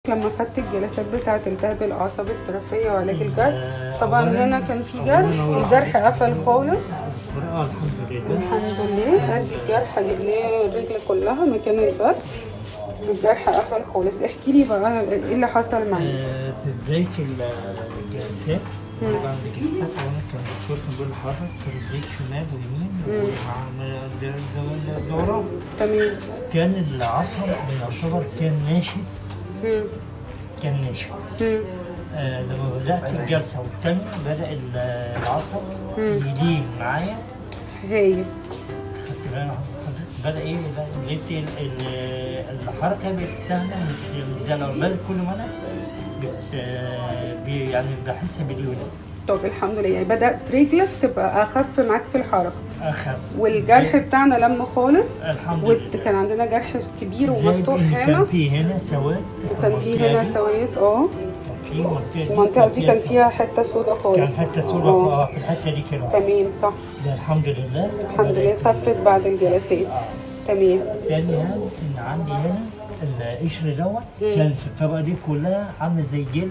لما خدت الجلسات بتاعة التهاب الأعصاب الطرفية وعلاج الجرح آه، طبعا أولاً- هنا كان في جرح أولاً الجرح قفل خالص اه الحمد لله الحمد لله ادي الجرح جبناه الرجل كلها مكان البرد الجرح قفل خالص احكي لي بقى ايه اللي حصل معاك آه، في بداية ال- الجلسات بعد الجلسات أولا كان الدكتور كان بيقول لحضرتك رجليك شمال ويمين ومع د- د- الدوران تمام كان العصب يعتبر كان ناشف مم. كان ناشف مم. آه لما بدأت الجلسة والتانية بدأ ال- العصب يلين معايا هايل خدت بالك حضرتك؟ بدأ إيه لا- لقيت ال- ال- الحركة بقت سهلة مش مش زي الأول بدأت كل ما أنا بت بي- يعني بحس بديون طب الحمد لله يعني بدأت رجلك تبقى أخف معاك في الحركة أخف والجرح زائد- بتاعنا لم خالص الحمد وكان لله عندنا جرح كبير زائد ومفتوح إن هنا كان في هنا سواد وكان في المنطقة هنا دي- سويت اه كان في منطقة المنطقة دي كان سواد. فيها حتة سودا خالص كان حتى سودا اه في- في الحتة دي كده تمام صح ده الحمد لله الحمد لله بدأت- اتخفت بعد الجلسات تمام تاني هان ان عندي هنا القشر دوت كان في الطبقه دي كلها عامله زي جلد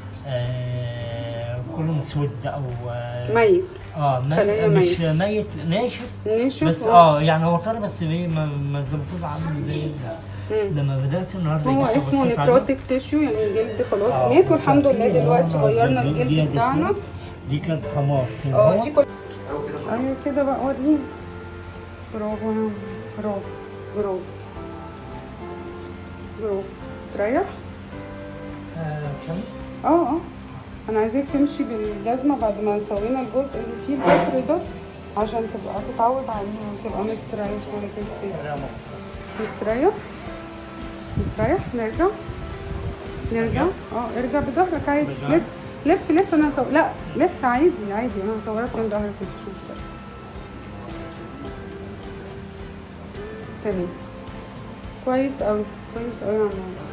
آه كله مسود او آه ميت اه ما- خلايا مش ميت ناشف نشوف بس اه يعني هو طري بس ايه ما ما زي ما تقول عامل زي مم. لما بدات النهارده هو جيت اسمه بصيت عليه. نيكروتيك تيشيو يعني الجلد خلاص آه، مات والحمد لله وكان في- دلوقتي آه، غيرنا دي- دي- الجلد دي- بتاعنا دي كانت حمار كان اه هو- دي كل ايوه كده بقى وريني برافو يا عم. برافو برافو برافو استريح آه، كان اه اه انا عايزاك تمشي بالجزمه بعد ما سوينا الجزء اللي فيه الكتر ده عشان تبقى تتعود عليه وتبقى مستريح ولا كده سلام مستريح مستريح نرجع نرجع اه ارجع بظهرك عادي بظهري؟ لف لف لف انا هصور لا لف عادي عادي انا هصورك من ظهرك مفيش مشكله تمام كويس قوي كويس قوي يا عم